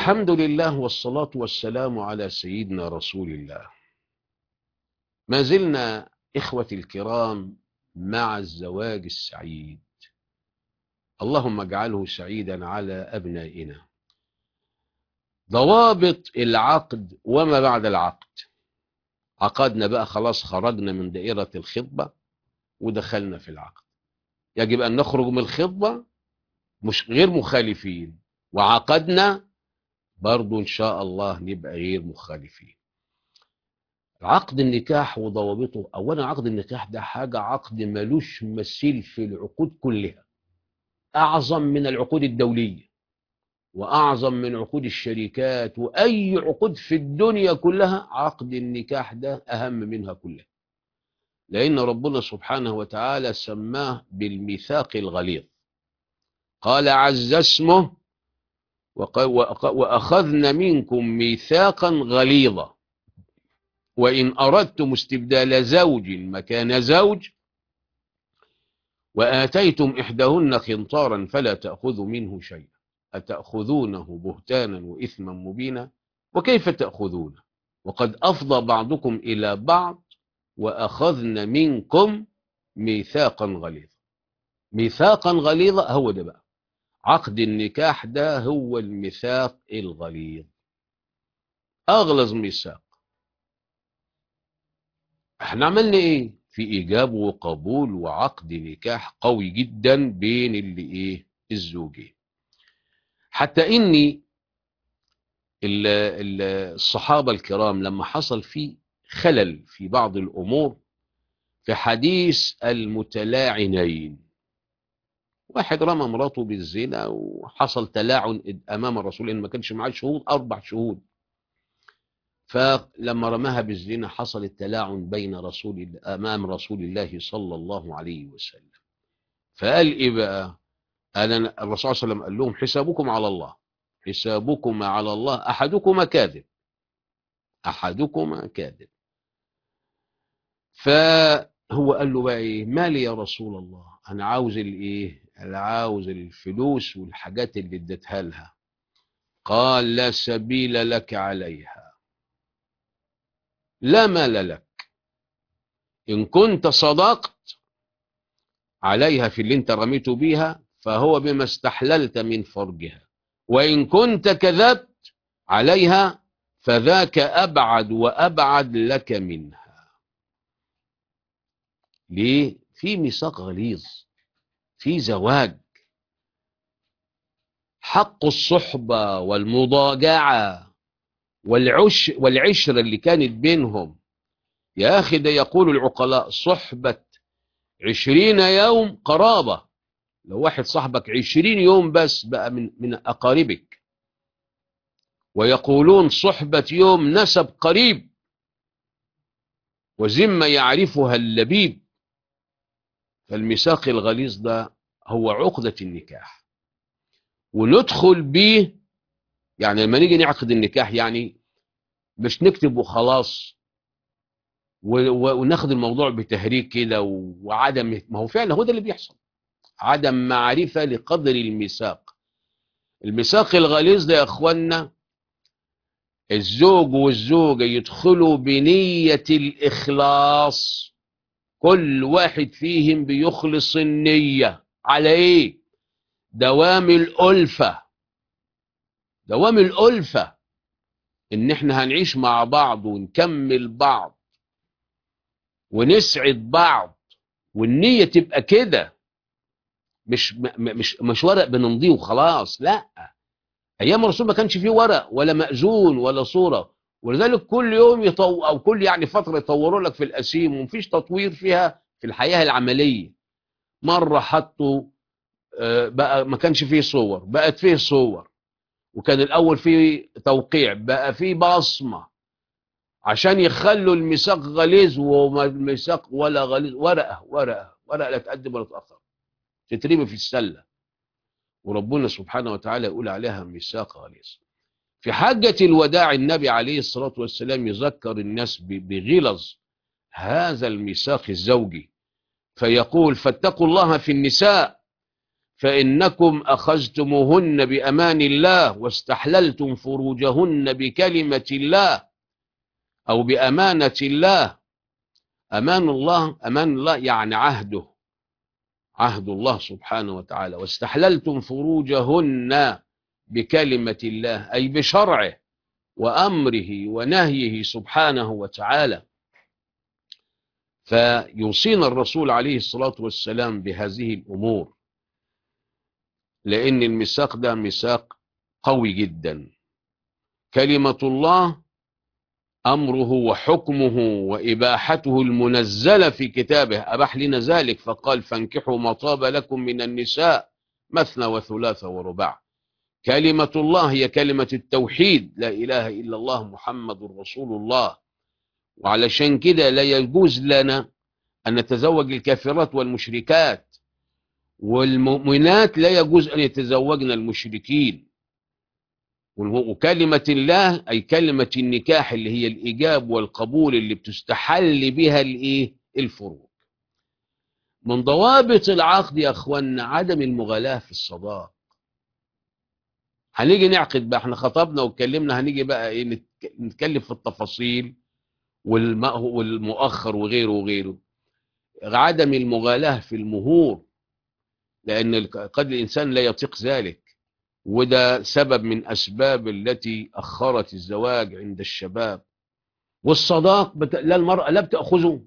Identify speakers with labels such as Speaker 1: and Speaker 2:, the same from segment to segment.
Speaker 1: الحمد لله والصلاة والسلام على سيدنا رسول الله ما زلنا إخوتي الكرام مع الزواج السعيد اللهم اجعله سعيدا على أبنائنا ضوابط العقد وما بعد العقد عقدنا بقى خلاص خرجنا من دائرة الخطبة ودخلنا في العقد يجب أن نخرج من الخطبة مش غير مخالفين وعقدنا برضو إن شاء الله نبقى غير مخالفين عقد النكاح وضوابطه أولا عقد النكاح ده حاجة عقد ملوش مثيل في العقود كلها أعظم من العقود الدولية وأعظم من عقود الشركات وأي عقود في الدنيا كلها عقد النكاح ده أهم منها كلها لأن ربنا سبحانه وتعالى سماه بالميثاق الغليظ قال عز اسمه وأخذنا منكم ميثاقا غليظا وإن أردتم استبدال زوج مكان زوج وآتيتم إحداهن خنطارا فلا تأخذوا منه شيئا أتأخذونه بهتانا وإثما مبينا وكيف تأخذونه وقد أفضى بعضكم إلى بعض وأخذن منكم ميثاقا غليظا ميثاقا غليظا هو ده بقى عقد النكاح ده هو الميثاق الغليظ أغلظ ميثاق احنا عملنا ايه في ايجاب وقبول وعقد نكاح قوي جدا بين اللي ايه الزوجين حتى اني الصحابة الكرام لما حصل فيه خلل في بعض الامور في حديث المتلاعنين واحد رمى مراته بالزنا وحصل تلاعن امام الرسول ان ما كانش معاه شهود اربع شهود فلما رماها بالزنا حصل التلاعن بين رسول امام رسول الله صلى الله عليه وسلم فقال ايه بقى انا الرسول صلى الله عليه وسلم قال لهم حسابكم على الله حسابكم على الله احدكما كاذب احدكما كاذب فهو قال له بقى ايه مالي يا رسول الله انا عاوز الايه انا عاوز الفلوس والحاجات اللي اديتها لها قال لا سبيل لك عليها لا مال لك إن كنت صدقت عليها في اللي انت رميته بيها فهو بما استحللت من فرجها وإن كنت كذبت عليها فذاك أبعد وأبعد لك منها ليه؟ في ميثاق غليظ في زواج حق الصحبة والمضاجعة والعش والعشرة اللي كانت بينهم يا أخي ده يقول العقلاء صحبة عشرين يوم قرابة لو واحد صاحبك عشرين يوم بس بقى من, من أقاربك ويقولون صحبة يوم نسب قريب وذمة يعرفها اللبيب فالميثاق الغليظ ده هو عقدة النكاح وندخل بيه يعني لما نيجي نعقد النكاح يعني مش نكتب وخلاص وناخد الموضوع بتهريج كده وعدم ما هو فعلا هو ده اللي بيحصل عدم معرفة لقدر الميثاق الميثاق الغليظ ده يا اخوانا الزوج والزوجة يدخلوا بنية الإخلاص كل واحد فيهم بيخلص النية على ايه دوام الألفة دوام الألفة إن إحنا هنعيش مع بعض ونكمل بعض ونسعد بعض والنية تبقى كده مش مش مش ورق بنمضيه وخلاص لا أيام الرسول ما كانش فيه ورق ولا مأذون ولا صورة ولذلك كل يوم يطو أو كل يعني فترة يطوروا لك في الأسيم ومفيش تطوير فيها في الحياة العملية مرة حطوا بقى ما كانش فيه صور بقت فيه صور وكان الأول فيه توقيع بقى فيه بصمة عشان يخلوا الميثاق غليظ وما الميثاق ولا غليظ ورقة ورقة ورقة لا تقدم ولا تأخر تترمي في السلة وربنا سبحانه وتعالى يقول عليها ميثاق غليظ في حجة الوداع النبي عليه الصلاة والسلام يذكر الناس بغلظ هذا الميثاق الزوجي فيقول فاتقوا الله في النساء فإنكم أخذتموهن بأمان الله واستحللتم فروجهن بكلمة الله أو بأمانة الله أمان الله أمان الله يعني عهده عهد الله سبحانه وتعالى واستحللتم فروجهن بكلمة الله أي بشرعه وأمره ونهيه سبحانه وتعالى فيوصينا الرسول عليه الصلاة والسلام بهذه الأمور لأن الميثاق ده ميثاق قوي جدا كلمة الله أمره وحكمه وإباحته المنزلة في كتابه أباح لنا ذلك فقال فانكحوا ما طاب لكم من النساء مثنى وثلاث ورباع كلمة الله هي كلمة التوحيد لا إله إلا الله محمد رسول الله وعلشان كده لا يجوز لنا أن نتزوج الكافرات والمشركات والمؤمنات لا يجوز أن يتزوجن المشركين وكلمة الله أي كلمة النكاح اللي هي الإيجاب والقبول اللي بتستحل بها الإيه الفروج من ضوابط العقد يا أخوانا عدم المغالاة في الصداق هنيجي نعقد بقى احنا خطبنا واتكلمنا هنيجي بقى ايه نتكلم في التفاصيل والمؤخر وغيره وغيره عدم المغالاة في المهور لأن قد الإنسان لا يطيق ذلك وده سبب من أسباب التي أخرت الزواج عند الشباب والصداق بت... لا المرأة لا بتأخذه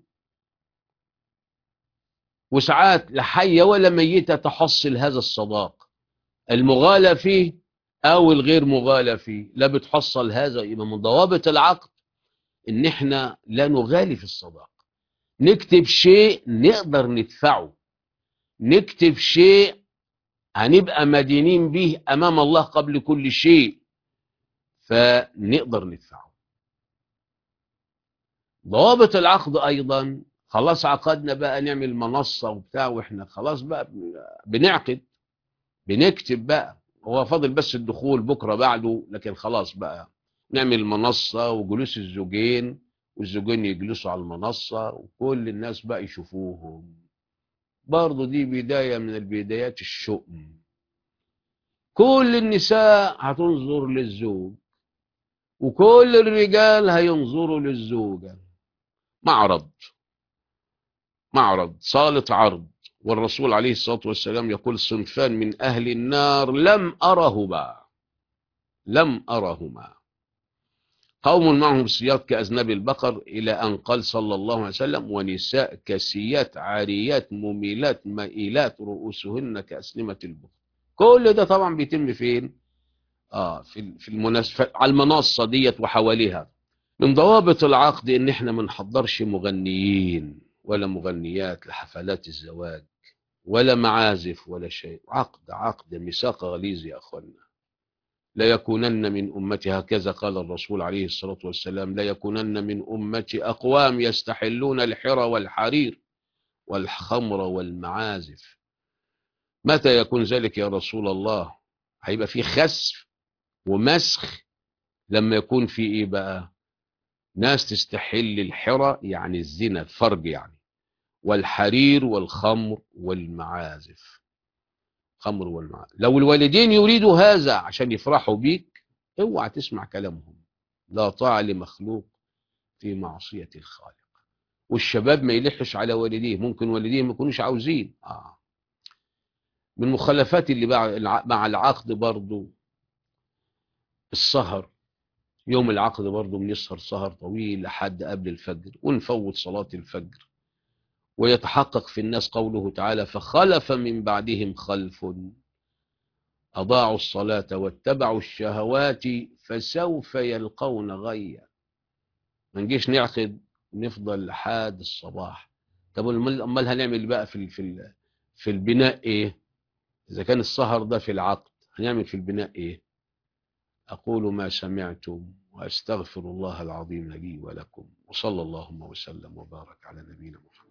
Speaker 1: وساعات لا حية ولا ميتة تحصل هذا الصداق المغالى فيه أو الغير مغالى فيه لا بتحصل هذا يبقى من ضوابط العقد إن إحنا لا نغالي في الصداق نكتب شيء نقدر ندفعه نكتب شيء هنبقى مدينين به أمام الله قبل كل شيء فنقدر ندفعه ضوابط العقد أيضا خلاص عقدنا بقى نعمل منصة وبتاع وإحنا خلاص بقى بنعقد بنكتب بقى هو فاضل بس الدخول بكرة بعده لكن خلاص بقى نعمل منصة وجلوس الزوجين والزوجين يجلسوا على المنصة وكل الناس بقى يشوفوهم برضو دي بداية من البدايات الشؤم كل النساء هتنظر للزوج وكل الرجال هينظروا للزوجة معرض معرض صالة عرض والرسول عليه الصلاة والسلام يقول صنفان من أهل النار لم أرهما لم أرهما قوم معهم سياط كأذناب البقر إلى أن قال صلى الله عليه وسلم ونساء كسيات عاريات مميلات مائلات رؤوسهن كأسنمة البخت كل ده طبعا بيتم فين آه في في المناسبة على المنصة ديت وحواليها من ضوابط العقد ان احنا ما نحضرش مغنيين ولا مغنيات لحفلات الزواج ولا معازف ولا شيء عقد عقد ميثاق غليظ يا اخوانا لا يكونن من أمتي هكذا قال الرسول عليه الصلاة والسلام لا يكونن من أمتي أقوام يستحلون الحرى والحرير والخمر والمعازف متى يكون ذلك يا رسول الله هيبقى في خسف ومسخ لما يكون في ايه بقى ناس تستحل الحرى يعني الزنا الفرج يعني والحرير والخمر والمعازف خمر والمعازف لو الوالدين يريدوا هذا عشان يفرحوا بيك اوعى تسمع كلامهم لا طاعة لمخلوق في معصية الخالق والشباب ما يلحش على والديه ممكن والديه ما يكونوش عاوزين آه. من المخلفات اللي مع العقد برضو السهر يوم العقد برضو بنسهر سهر طويل لحد قبل الفجر ونفوت صلاة الفجر ويتحقق في الناس قوله تعالى فخلف من بعدهم خلف أضاعوا الصلاة واتبعوا الشهوات فسوف يلقون غيا ما نجيش نعقد نفضل لحد الصباح طب امال هنعمل بقى في في في البناء ايه اذا كان السهر ده في العقد هنعمل في البناء ايه اقول ما سمعتم واستغفر الله العظيم لي ولكم وصلى اللهم وسلم وبارك على نبينا محمد